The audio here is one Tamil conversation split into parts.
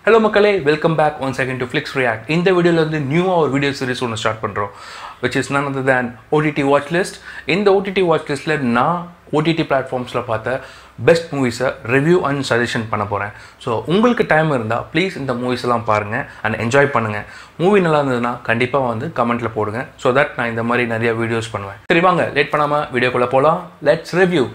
ஹலோ மக்களே welcome back one second to Flix react இந்த வீடியோவில் வந்து நியூவாக ஒரு வீடியோ சீரிஸ் ஒன்று ஸ்டார்ட் பண்ணுறோம் which is none other than OTT watch list இந்த ஓடிடி வாட்ச் லிஸ்ட்டில் நான் ஓடிடி பிளாட்ஃபார்ம்ஸில் பார்த்த பெஸ்ட் மூவிஸை ரிவ்யூ அண்ட் சஜஷன் பண்ண போகிறேன் ஸோ உங்களுக்கு டைம் இருந்தால் ப்ளீஸ் இந்த மூவிஸ் எல்லாம் பாருங்கள் அண்ட் என்ஜாய் பண்ணுங்கள் மூவி நல்லா இருந்ததுன்னா கண்டிப்பாக வந்து கமெண்ட்டில் போடுங்க ஸோ தட் நான் இந்த மாதிரி நிறைய வீடியோஸ் பண்ணுவேன் சரி வாங்க லேட் பண்ணாமல் வீடியோக்குள்ளே போகலாம் லெட்ஸ் ரிவ்யூ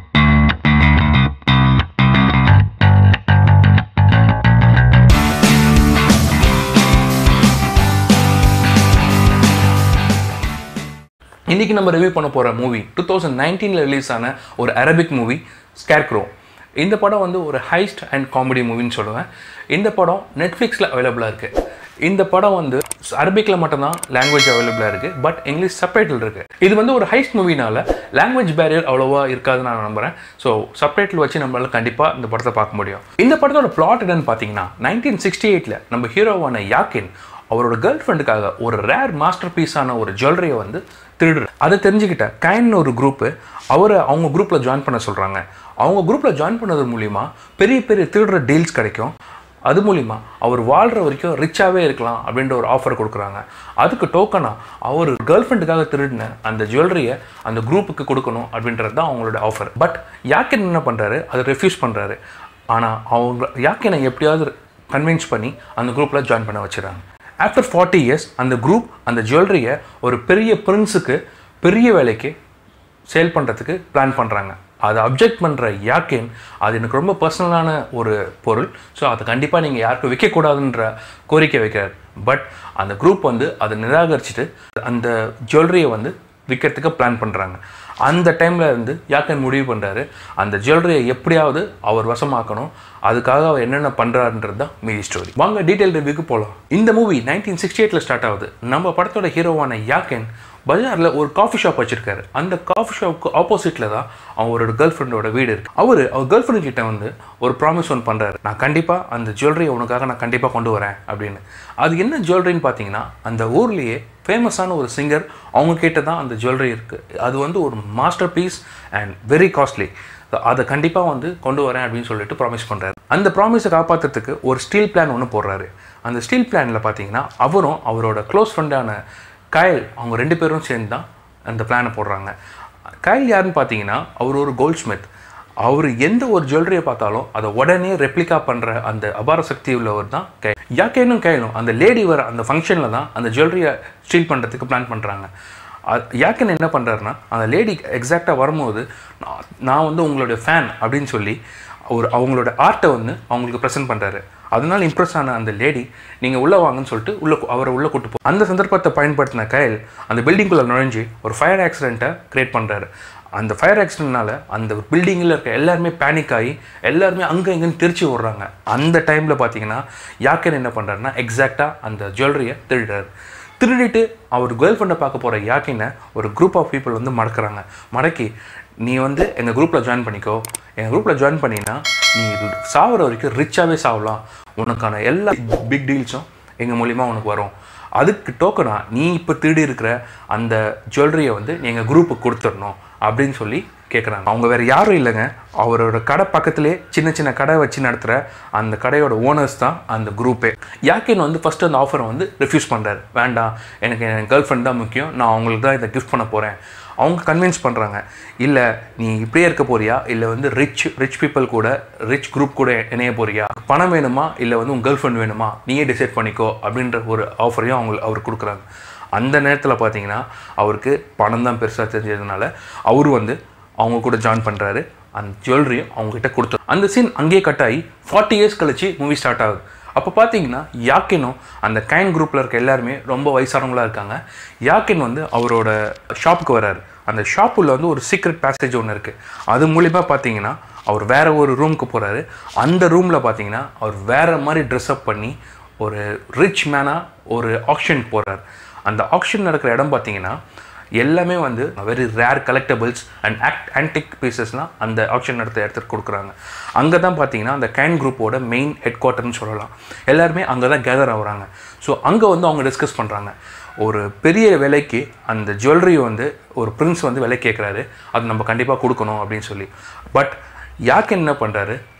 இன்றைக்கி நம்ம ரிவ்யூ பண்ண போகிற மூவி டூ தௌசண்ட் நைன்டீனில் ரிலீஸ் ஆன ஒரு அரபிக் மூவி ஸ்கேர்க்ரோ இந்த படம் வந்து ஒரு ஹைஸ்ட் அண்ட் காமெடி மூவின்னு சொல்லுவேன் இந்த படம் நெட்ஃப்ளிக்ஸில் அவைலபிளாக இருக்குது இந்த படம் வந்து அரபிக்கில் மட்டும்தான் லாங்குவேஜ் அவைலபிளாக இருக்குது பட் இங்கிலீஷ் சப்டைட்டில் இருக்குது இது வந்து ஒரு ஹைஸ்ட் மூவினால லாங்குவேஜ் பேரியர் அவ்வளோவா இருக்காதுன்னு நான் நம்புகிறேன் ஸோ சப்டைட்டில் வச்சு நம்மளால கண்டிப்பாக இந்த படத்தை பார்க்க முடியும் இந்த படத்தோட பிளாட் என்னன்னு பார்த்தீங்கன்னா நைன்டீன் சிக்ஸ்டி எயிட்டில் நம்ம ஹீரோவான யாக்கின் அவரோட கேர்ள் ஃப்ரெண்டுக்காக ஒரு ரேர் மாஸ்டர் பீஸான ஒரு ஜுவல்லரியை வந்து திருடுற அதை தெரிஞ்சுக்கிட்ட கைன் ஒரு குரூப்பு அவரை அவங்க குரூப்பில் ஜாயின் பண்ண சொல்கிறாங்க அவங்க குரூப்பில் ஜாயின் பண்ணது மூலிமா பெரிய பெரிய திருடுற டீல்ஸ் கிடைக்கும் அது மூலிமா அவர் வாழ்கிற வரைக்கும் ரிச்சாகவே இருக்கலாம் அப்படின்ற ஒரு ஆஃபர் கொடுக்குறாங்க அதுக்கு டோக்கனாக அவர் கேர்ள் ஃப்ரெண்டுக்காக திருடின அந்த ஜுவல்லரியை அந்த குரூப்புக்கு கொடுக்கணும் அப்படின்றது தான் அவங்களோட ஆஃபர் பட் யாக்கின் என்ன பண்ணுறாரு அதை ரெஃப்யூஸ் பண்ணுறாரு ஆனால் அவங்க யாக்கினை எப்படியாவது கன்வின்ஸ் பண்ணி அந்த குரூப்பில் ஜாயின் பண்ண வச்சுறாங்க ஆஃப்டர் ஃபார்ட்டி இயர்ஸ் அந்த குரூப் அந்த ஜுவல்லரியை ஒரு பெரிய பிரின்ஸுக்கு பெரிய வேலைக்கு சேல் பண்ணுறதுக்கு பிளான் பண்ணுறாங்க அதை அப்ஜெக்ட் பண்ணுற யாக்கேன் அது எனக்கு ரொம்ப பர்சனலான ஒரு பொருள் ஸோ அதை கண்டிப்பாக நீங்கள் யாருக்கும் விற்கக்கூடாதுன்ற கோரிக்கை வைக்கிறார் பட் அந்த குரூப் வந்து அதை நிராகரிச்சுட்டு அந்த ஜுவல்லரியை வந்து விற்கிறதுக்கு பிளான் பண்ணுறாங்க அந்த டைமில் இருந்து யாக்கன் முடிவு பண்ணுறாரு அந்த ஜுவல்லரியை எப்படியாவது அவர் வசமாக்கணும் அதுக்காக அவர் என்னென்ன பண்ணுறாருன்றது தான் மீதி ஸ்டோரி வாங்க டீட்டெயில் ரிவ்யூக்கு போகலாம் இந்த மூவி நைன்டீன் சிக்ஸ்டி எயிட்டில் ஸ்டார்ட் ஆகுது நம்ம படத்தோட ஹீரோவான யாக்கன் பஜாரில் ஒரு காஃபி ஷாப் வச்சிருக்காரு அந்த காஃபி ஷாப்புக்கு ஆப்போசிட்டில் தான் அவரோட கேர்ள் ஃப்ரெண்டோட வீடு இருக்கு அவர் அவர் கேர்ள் ஃப்ரெண்ட் கிட்ட வந்து ஒரு ப்ராமிஸ் ஒன்று பண்ணுறாரு நான் கண்டிப்பாக அந்த ஜுவல்லரியை உனக்காக நான் கண்டிப்பாக கொண்டு வரேன் அப்படின்னு அது என்ன ஜுவல்லரின்னு பார்த்தீங்கன்னா அந்த ஊர்லேயே ஃபேமஸான ஒரு சிங்கர் அவங்க கிட்ட தான் அந்த ஜுவல்லரி இருக்குது அது வந்து ஒரு masterpiece and very costly அதை கண்டிப்பாக வந்து கொண்டு வரேன் அப்படின்னு சொல்லிட்டு ப்ராமிஸ் பண்ணுறாரு அந்த ப்ராமிஸை காப்பாற்றுறதுக்கு ஒரு ஸ்டீல் பிளான் ஒன்று போடுறாரு அந்த ஸ்டீல் பிளானில் பார்த்தீங்கன்னா அவரும் அவரோட க்ளோஸ் ஃப்ரெண்டான கயல் அவங்க ரெண்டு பேரும் சேர்ந்து தான் அந்த பிளானை போடுறாங்க கயல் யாருன்னு பார்த்தீங்கன்னா அவர் ஒரு கோல்ட் ஸ்மித் அவர் எந்த ஒரு ஜுவல்லரியை பார்த்தாலும் அதை உடனே ரெப்ளிகா பண்ணுற அந்த அபார சக்தி உள்ளவர் தான் கை யாக்கேனும் கையிலும் அந்த லேடி வர அந்த ஃபங்க்ஷனில் தான் அந்த ஜுவல்லரியை ஸ்டீல் பண்ணுறதுக்கு பிளான் பண்ணுறாங்க யாக்கன் என்ன பண்ணுறாருன்னா அந்த லேடி எக்ஸாக்டாக வரும்போது நான் வந்து உங்களுடைய ஃபேன் அப்படின்னு சொல்லி ஒரு அவங்களோட ஆர்ட்டை வந்து அவங்களுக்கு ப்ரெசென்ட் பண்ணுறாரு அதனால இம்ப்ரெஸ் ஆன அந்த லேடி நீங்கள் உள்ளே வாங்கன்னு சொல்லிட்டு உள்ளே அவரை உள்ளே கூட்டு போ அந்த சந்தர்ப்பத்தை பயன்படுத்தின கயல் அந்த பில்டிங்குள்ளே நுழைஞ்சு ஒரு ஃபயர் ஆக்சிடெண்ட்டை க்ரியேட் பண்ணுறாரு அந்த ஃபயர் ஆக்சிடென்ட்னால அந்த பில்டிங்கில் இருக்க எல்லாருமே பேனிக் ஆகி எல்லாருமே அங்கே இங்கேன்னு திருச்சி விட்றாங்க அந்த டைமில் பார்த்தீங்கன்னா யாக்கன் என்ன பண்ணுறாருன்னா எக்ஸாக்டாக அந்த ஜுவல்லரியை திருடுறாரு திருடிட்டு அவர் கேர்ள் ஃப்ரெண்டை பார்க்க போகிற யாக்கினை ஒரு குரூப் ஆஃப் பீப்புள் வந்து மடக்கிறாங்க மடக்கி நீ வந்து எங்கள் குரூப்பில் ஜாயின் பண்ணிக்கோ எங்கள் குரூப்பில் ஜாயின் பண்ணினா நீ சாகிற வரைக்கும் ரிச்சாகவே சாகலாம் உனக்கான எல்லா பிக் டீல்ஸும் எங்கள் மூலிமா உனக்கு வரும் அதுக்கு டோக்கனா நீ இப்போ திருடி இருக்கிற அந்த ஜுவல்லரியை வந்து நீ எங்கள் குரூப்புக்கு கொடுத்துடணும் அப்படின்னு சொல்லி கேட்குறாங்க அவங்க வேறு யாரும் இல்லைங்க அவரோட கடை பக்கத்திலே சின்ன சின்ன கடை வச்சு நடத்துகிற அந்த கடையோட ஓனர்ஸ் தான் அந்த குரூப்பே யாக்கின் வந்து ஃபஸ்ட்டு அந்த ஆஃபரை வந்து ரிஃப்யூஸ் பண்ணுறாரு வேண்டாம் எனக்கு என் கேர்ள் ஃப்ரெண்ட் தான் முக்கியம் நான் அவங்களுக்கு தான் இதை கிஃப்ட் பண்ண போகிறேன் அவங்க கன்வின்ஸ் பண்ணுறாங்க இல்லை நீ இப்படியே இருக்க போறியா இல்லை வந்து ரிச் ரிச் பீப்புள் கூட ரிச் குரூப் கூட இணைய போறியா பணம் வேணுமா இல்லை வந்து உங்கள் கேர்ள் ஃப்ரெண்ட் வேணுமா நீயே டிசைட் பண்ணிக்கோ அப்படின்ற ஒரு ஆஃபரையும் அவங்க அவர் கொடுக்குறாங்க அந்த நேரத்தில் பார்த்தீங்கன்னா அவருக்கு பணம் தான் பெருசாக தெரிஞ்சதுனால அவர் வந்து அவங்க கூட ஜாயின் பண்ணுறாரு அந்த ஜுவல்லரியும் அவங்ககிட்ட கொடுத்து அந்த சீன் அங்கேயே கட் ஆகி ஃபார்ட்டி இயர்ஸ் கழிச்சு மூவி ஸ்டார்ட் ஆகுது அப்போ பார்த்தீங்கன்னா யாக்கினும் அந்த கைன் குரூப்பில் இருக்க எல்லாருமே ரொம்ப வயசானவங்களாக இருக்காங்க யாக்கின் வந்து அவரோட ஷாப்புக்கு வராரு அந்த ஷாப்புள்ள வந்து ஒரு சீக்ரெட் பேசேஜ் ஒன்று இருக்குது அது மூலிமா பார்த்தீங்கன்னா அவர் வேற ஒரு ரூமுக்கு போகிறாரு அந்த ரூமில் பார்த்தீங்கன்னா அவர் வேற மாதிரி ட்ரெஸ்அப் பண்ணி ஒரு ரிச் மேனாக ஒரு ஆக்ஷன் போகிறார் அந்த ஆக்ஷன் நடக்கிற இடம் பார்த்தீங்கன்னா எல்லாமே வந்து very rare collectibles and act antique பீசஸ்லாம் அந்த ஆக்ஷன் நடத்த இடத்துக்கு கொடுக்குறாங்க அங்கே தான் பார்த்தீங்கன்னா அந்த கேன் குரூப்போட மெயின் ஹெட் குவார்ட்டர்னு சொல்லலாம் எல்லாருமே அங்கே தான் கேதர் ஆகுறாங்க ஸோ அங்கே வந்து அவங்க டிஸ்கஸ் பண்ணுறாங்க ஒரு பெரிய விலைக்கு அந்த ஜுவல்லரி வந்து ஒரு பிரின்ஸ் வந்து விலை கேட்குறாரு அது நம்ம கண்டிப்பாக கொடுக்கணும் அப்படின்னு சொல்லி பட் யாக்கு என்ன பண்ணுறாரு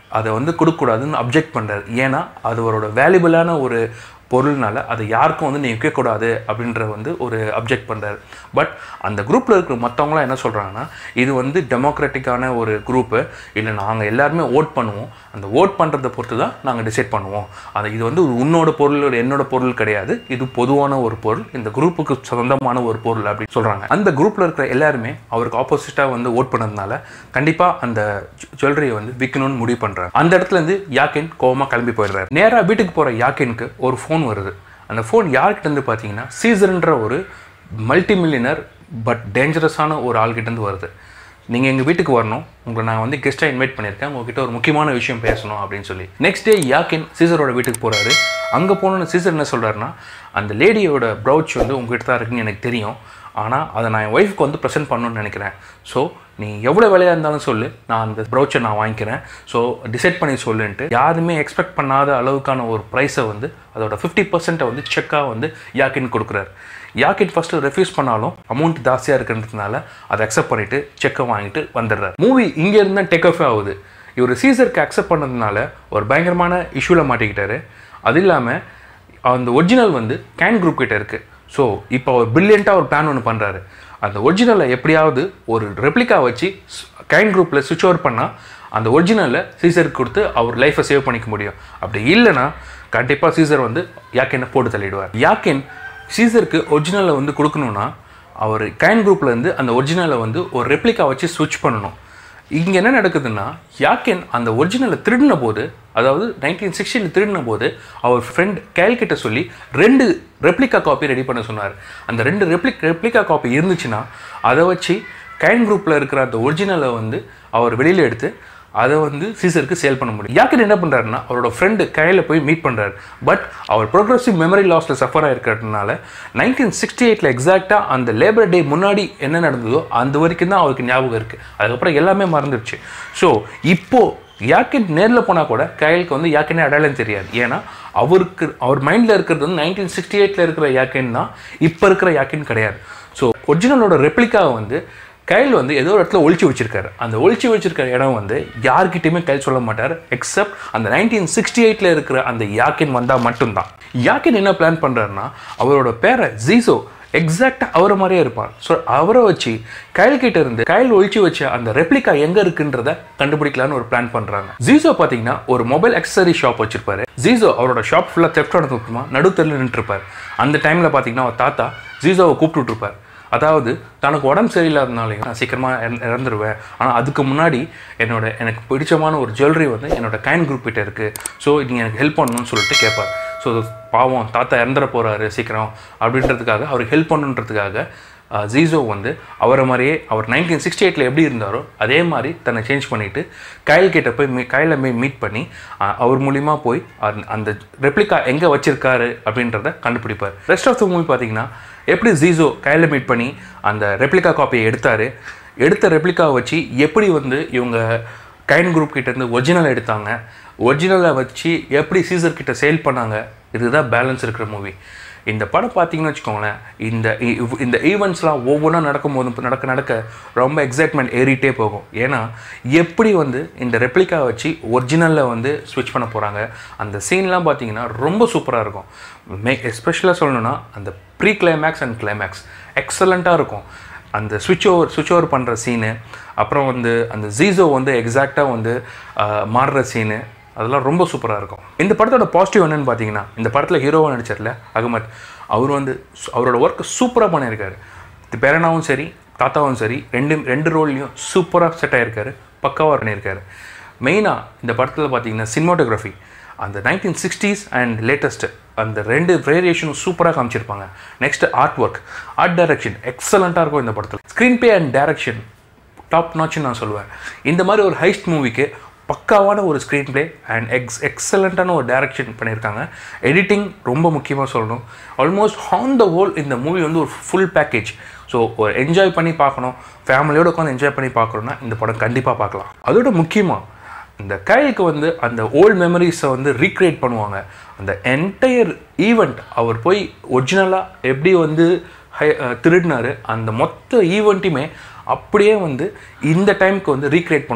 அதை வந்து கொடுக்கக்கூடாதுன்னு அப்ஜெக்ட் பண்ணுறாரு ஏன்னா அது அவரோட வேல்யூபிளான ஒரு பொருள்னால அதை யாருக்கும் வந்து நீ விற்கக்கூடாது அப்படின்ற வந்து ஒரு அப்ஜெக்ட் பண்ணுறாரு பட் அந்த குரூப்பில் இருக்கிற மற்றவங்களாம் என்ன சொல்கிறாங்கன்னா இது வந்து டெமோக்ராட்டிக்கான ஒரு குரூப்பு இல்லை நாங்கள் எல்லாருமே ஓட் பண்ணுவோம் அந்த ஓட் பண்ணுறதை பொறுத்து தான் நாங்கள் டிசைட் பண்ணுவோம் அது இது வந்து உன்னோட பொருள் என்னோட பொருள் கிடையாது இது பொதுவான ஒரு பொருள் இந்த குரூப்புக்கு சொந்தமான ஒரு பொருள் அப்படின்னு சொல்கிறாங்க அந்த குரூப்பில் இருக்கிற எல்லாருமே அவருக்கு ஆப்போசிட்டாக வந்து ஓட் பண்ணதுனால கண்டிப்பாக அந்த ஜுவல்லரியை வந்து விற்கணும்னு முடிவு பண்ணுறாரு அந்த இடத்துல இருந்து யாக்கின் கோவமாக கிளம்பி போயிடுறாரு நேராக வீட்டுக்கு போகிற யாக்கினுக்கு ஒரு ஃபோன் வருது அந்த ஃபோன் யார்கிட்ட இருந்து பார்த்தீங்கன்னா சீசர்ன்ற ஒரு மல்டி மில்லியனர் பட் டேஞ்சரஸான ஒரு ஆள்கிட்டேருந்து வருது நீங்கள் எங்கள் வீட்டுக்கு வரணும் உங்களை நான் வந்து கெஸ்ட்டாக இன்வைட் பண்ணியிருக்கேன் உங்ககிட்ட ஒரு முக்கியமான விஷயம் பேசணும் அப்படின்னு சொல்லி நெக்ஸ்ட் டே யாக்கின் சீசரோட வீட்டுக்கு போகிறாரு அங்கே போனோன்னு சீசர் என்ன சொல்கிறாருன்னா அந்த லேடியோட ப்ரௌச் வந்து உங்ககிட்ட தான் இருக்குன்னு எனக்கு தெரியும் ஆனால் அதை நான் என் ஒய்ஃப்க்கு வந்து ப்ரெசென்ட் பண்ணணும்னு நினைக்கிறேன் ஸோ நீ எவ்வளோ விலையாக இருந்தாலும் சொல்லு நான் அந்த ப்ரௌச்சை நான் வாங்கிக்கிறேன் ஸோ டிசைட் பண்ணி சொல்லுன்ட்டு யாருமே எக்ஸ்பெக்ட் பண்ணாத அளவுக்கான ஒரு ப்ரைஸை வந்து அதோட ஃபிஃப்டி பர்சன்ட்டை வந்து செக்காக வந்து யாக்கின் கொடுக்குறாரு யாக்கின் ஃபஸ்ட்டு ரெஃப்யூஸ் பண்ணாலும் அமௌண்ட் ஜாஸ்தியாக இருக்கிறதுனால அதை அக்செப்ட் பண்ணிவிட்டு செக்கை வாங்கிட்டு வந்துடுறாரு மூவி இங்கே இருந்தால் டேக் ஆஃப் ஆகுது இவர் சீசருக்கு அக்செப்ட் பண்ணதுனால ஒரு பயங்கரமான இஷ்யூவில் மாட்டிக்கிட்டாரு அது இல்லாமல் அந்த ஒரிஜினல் வந்து கேன் குரூப் கிட்ட இருக்குது ஸோ இப்போ அவர் பிரில்லியண்ட்டாக ஒரு பிளான் ஒன்று பண்ணுறாரு அந்த ஒரிஜினலை எப்படியாவது ஒரு ரெப்ளிகா வச்சு கேன் குரூப்பில் சுவிட்ச் ஓவர் பண்ணால் அந்த ஒரிஜினலை சீசருக்கு கொடுத்து அவர் லைஃப்பை சேவ் பண்ணிக்க முடியும் அப்படி இல்லைன்னா கண்டிப்பாக சீசர் வந்து யாக்கெனை போட்டு தள்ளிடுவார் யாக்கென் சீசருக்கு ஒரிஜினலை வந்து கொடுக்கணுன்னா அவர் கைன் குரூப்லேருந்து அந்த ஒரிஜினலை வந்து ஒரு ரெப்ளிகா வச்சு ஸ்விட்ச் பண்ணணும் இங்கே என்ன நடக்குதுன்னா யாக்கென் அந்த ஒரிஜினலை திருடின போது அதாவது நைன்டீன் சிக்ஸ்டியில் திருடின போது அவர் ஃப்ரெண்ட் கேல்கிட்ட சொல்லி ரெண்டு ரெப்ளிகா காப்பி ரெடி பண்ண சொன்னார் அந்த ரெண்டு ரெப்ளிக் ரெப்ளிகா காப்பி இருந்துச்சுன்னா அதை வச்சு கைன் குரூப்பில் இருக்கிற அந்த ஒரிஜினலை வந்து அவர் வெளியில் எடுத்து அதை வந்து சீசருக்கு சேல் பண்ண முடியும் யாக்கென் என்ன பண்ணுறாருன்னா அவரோட ஃப்ரெண்டு கையில் போய் மீட் பண்ணுறாரு பட் அவர் ப்ரோக்ரஸிவ் மெமரி லாஸில் சஃபர் ஆகிருக்கிறதுனால நைன்டீன் சிக்ஸ்டி எயிட்டில் எக்ஸாக்டாக அந்த லேபர் டே முன்னாடி என்ன நடந்ததோ அந்த வரைக்கும் தான் அவருக்கு ஞாபகம் இருக்குது அதுக்கப்புறம் எல்லாமே மறந்துடுச்சு ஸோ இப்போது யாக்கின் நேரில் போனால் கூட கையலுக்கு வந்து யாக்கினே அடையாளம் தெரியாது ஏன்னா அவருக்கு அவர் மைண்டில் இருக்கிறது வந்து நைன்டீன் சிக்ஸ்டி எயிட்டில் இருக்கிற யாக்கின் தான் இப்போ இருக்கிற யாக்கின் கிடையாது ஸோ ஒரிஜினலோட ரெப்ளிகாவை வந்து கையில் வந்து ஏதோ ஒரு இடத்துல ஒழிச்சு வச்சிருக்காரு அந்த ஒழிச்சு வச்சிருக்கிற இடம் வந்து யார்கிட்டயுமே கையில் சொல்ல மாட்டார் எக்ஸப்ட் அந்த நைன்டீன் சிக்ஸ்டி எயிட்டில் இருக்கிற அந்த யாக்கின் வந்தால் மட்டும்தான் யாக்கின் என்ன பிளான் பண்ணுறாருன்னா அவரோட பேரை ஜீசோ எக்ஸாக்டாக அவரை மாதிரியே இருப்பார் ஸோ அவரை வச்சு கைல் கிட்ட இருந்து கையில் ஒழிச்சு வச்ச அந்த ரெப்ளிகா எங்கே இருக்குன்றத கண்டுபிடிக்கலான்னு ஒரு பிளான் பண்ணுறாங்க ஜீசோ பார்த்தீங்கன்னா ஒரு மொபைல் அக்சசரி ஷாப் வச்சிருப்பாரு ஜீசோ அவரோட ஷாப் ஃபுல்லாக தெஃப்ட் ஆனதுக்கு அப்புறமா நடுத்தரில் நின்றுருப்பார் அந்த டைமில் பார்த்தீங்கன்னா அவர் தாத்தா ஜீசோவை கூப்பிட்டு இருப்பார் அதாவது தனக்கு உடம்பு சரியில்லாதனாலையும் நான் சீக்கிரமாக இறந் இறந்துருவேன் ஆனால் அதுக்கு முன்னாடி என்னோட எனக்கு பிடிச்சமான ஒரு ஜுவல்லரி வந்து என்னோட கைன் குரூப் கிட்ட இருக்குது ஸோ நீங்கள் எனக்கு ஹெல்ப் பண்ணணும்னு சொல்லிட்டு கேட்பார் ஸோ பாவம் தாத்தா இறந்துட போகிறாரு சீக்கிரம் அப்படின்றதுக்காக அவருக்கு ஹெல்ப் பண்ணணுன்றதுக்காக ஜீசோ வந்து அவரை மாதிரியே அவர் நைன்டீன் சிக்ஸ்டி எயிட்டில் எப்படி இருந்தாரோ அதே மாதிரி தன்னை சேஞ்ச் பண்ணிவிட்டு கைல் கிட்ட போய் மீ கையில் போய் மீட் பண்ணி அஹ், அவர் மூலிமா போய் அந்த- அந்த ரெப்ளிகா எங்கே வச்சிருக்காரு அப்படின்றத கண்டுபிடிப்பார் ரெஸ்ட் ஆஃப் த மூவி பார்த்தீங்கன்னா எப்படி ஜீசோ கையில் மீட் பண்ணி அந்த ரெப்ளிகா காப்பியை எடுத்தார் எடுத்த ரெப்ளிகாவை வச்சு எப்படி வந்து இவங்க கைன் குரூப் கிட்ட இருந்து ஒரிஜினல் எடுத்தாங்க ஒரிஜினலை வச்சு எப்படி சீசர் கிட்ட சேல் பண்ணாங்க இதுதான் பேலன்ஸ் இருக்கிற மூவி இந்த படம் பார்த்தீங்கன்னு வச்சுக்கோங்களேன் இந்த இ- இவ்- இந்த ஈவெண்ட்ஸ்லாம் ஒவ்வொன்றா நடக்கும்போது நடக்க நடக்க ரொம்ப எக்ஸைட்மெண்ட் ஏறிட்டே போகும் ஏன்னா எப்படி வந்து இந்த ரெப்ளிகா வச்சு ஒரிஜினலில் வந்து ஸ்விட்ச் பண்ண போகிறாங்க அந்த சீன்லாம் பார்த்தீங்கன்னா ரொம்ப சூப்பராக இருக்கும் மே எஸ்பெஷலாக சொல்லணும்னா அந்த ப்ரீ கிளைமேக்ஸ் அண்ட் கிளைமேக்ஸ் எக்ஸலண்ட்டாக இருக்கும் அந்த ஸ்விட்ச் ஓவர் ஸ்விட்ச் ஓவர் பண்ணுற சீனு அப்புறம் வந்து அந்த ஜீசோ வந்து எக்ஸாக்டாக வந்து ஆஹ், மாறுற சீனு அதெல்லாம் ரொம்ப சூப்பராக இருக்கும் இந்த படத்தோட பாசிட்டிவ் என்னன்னு பார்த்தீங்கன்னா இந்த படத்தில் ஹீரோவாக நடிச்சார்ல அகமத் அவர் வந்து சு- அவரோட ஒர்க் சூப்பராக பண்ணியிருக்காரு இது பேரனாவும் சரி தாத்தாவும் சரி ரெண்டு ரெண்டு ரோல்லையும் சூப்பராக செட் ஆகிருக்காரு பக்காவாக பண்ணியிருக்காரு மெயினாக இந்த படத்தில் பார்த்தீங்கன்னா சினிமாட்டோகிராஃபி அந்த நைன்டீன் சிக்ஸ்டீஸ் அண்ட் லேட்டஸ்ட் அந்த ரெண்டு வேரியேஷனும் சூப்பராக காமிச்சிருப்பாங்க next art work art direction எக்ஸலண்ட்டாக இருக்கும் இந்த படத்தில் screenplay and direction top நாட்ச்னு நான் சொல்லுவேன் இந்த மாதிரி ஒரு ஹைஸ்ட் மூவிக்கு பக்காவான ஒரு ஸ்க்ரீன் ப்ளே அண்ட் எக்ஸ் எக்ஸலண்ட்டான ஒரு டைரக்ஷன் பண்ணியிருக்காங்க எடிட்டிங் ரொம்ப முக்கியமாக சொல்லணும் ஆல்மோஸ்ட் ஆன் த ஹோல் இந்த மூவி வந்து ஒரு ஃபுல் பேக்கேஜ் ஸோ ஒரு என்ஜாய் பண்ணி பார்க்கணும் ஃபேமிலியோட உட்காந்து என்ஜாய் பண்ணி பார்க்கணுன்னா இந்த படம் கண்டிப்பாக பார்க்கலாம் அதோட முக்கியமாக இந்த கைலுக்கு வந்து அந்த ஓல்ட் மெமரிஸை வந்து ரீக்ரியேட் பண்ணுவாங்க அந்த என்டையர் ஈவெண்ட் அவர் போய் ஒரிஜினலாக எப்படி வந்து ஹை அஹ் திருடினாரு அந்த மொத்த ஈவெண்ட்டையுமே அப்படியே வந்து இந்த டைம்க்கு வந்து ரீக்ரியேட் பண்ணுவாங்க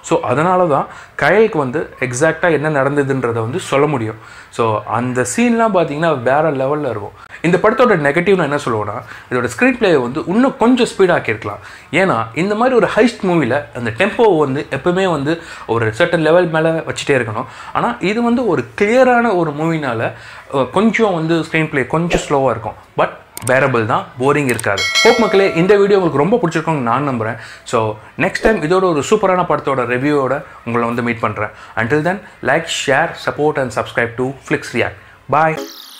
ஸோ அதனால தான் கயலுக்கு வந்து எக்ஸாக்டாக என்ன நடந்ததுன்றதை வந்து சொல்ல முடியும் ஸோ அந்த சீன்லாம் பார்த்தீங்கன்னா வேறு லெவலில் இருக்கும் இந்த படத்தோட நெகட்டிவ் நான் என்ன சொல்லுவேன்னா இதோட ஸ்க்ரீன் பிளே வந்து இன்னும் கொஞ்சம் ஸ்பீடாக்கியிருக்கலாம் ஏன்னா இந்த மாதிரி ஒரு ஹைஸ்ட் மூவியில் அந்த டெம்போ வந்து எப்பவுமே வந்து ஒரு சர்டன் லெவல் மேலே வச்சுட்டே இருக்கணும் ஆனால் இது வந்து ஒரு கிளியரான ஒரு மூவினால கொஞ்சம் வந்து ஸ்க்ரீன் பிளே கொஞ்சம் ஸ்லோவாக இருக்கும் பட் பேரபிள் தான் போரிங் இருக்காது ஹோப் மக்களே இந்த வீடியோ உங்களுக்கு ரொம்ப பிடிச்சிருக்கோங்க நான் நம்புகிறேன் ஸோ நெக்ஸ்ட் டைம் இதோட ஒரு சூப்பரான படத்தோட ரிவ்யூவோட உங்களை வந்து மீட் பண்ணுறேன் until then like share support and subscribe to Flix React bye